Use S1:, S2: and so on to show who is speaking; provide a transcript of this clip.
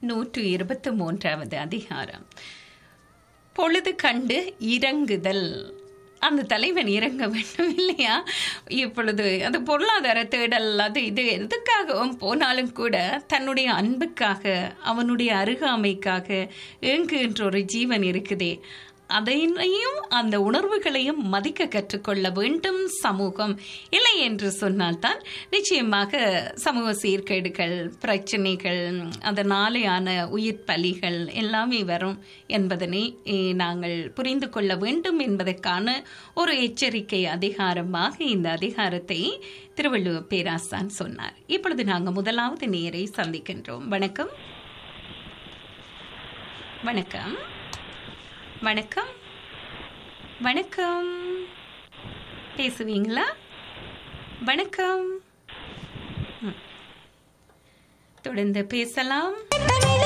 S1: நூற்று இருபத்தி மூன்றாவது அதிகாரம் பொழுது கண்டு இறங்குதல் அந்த தலைவன் இறங்க வேண்டும் இல்லையா இப்பொழுது அது பொருளாதார தேடல் அது இது எதுக்காகவும் போனாலும் கூட தன்னுடைய அன்புக்காக அவனுடைய அருகாமைக்காக ஏங்குகின்ற ஒரு ஜீவன் இருக்குதே அதையும் அந்த உணர்வுகளையும் மதிக்க கற்றுக்கொள்ள வேண்டும் சமூகம் இல்லை என்று சொன்னால்தான் நிச்சயமாக சமூக சீர்கேடுகள் பிரச்சனைகள் அதனாலேயான உயிர் பலிகள் எல்லாமே வரும் என்பதனை eh, நாங்கள் புரிந்து கொள்ள வேண்டும் என்பதற்கான ஒரு எச்சரிக்கை அதிகாரமாக இந்த அதிகாரத்தை திருவள்ளுவர் பேராசான் சொன்னார் இப்பொழுது நாங்கள் முதலாவது நேரை சந்திக்கின்றோம் வணக்கம் வணக்கம் வணக்கம் வணக்கம் பேசுவீங்களா வணக்கம் ம். தொடர்ந்து பேசலாம்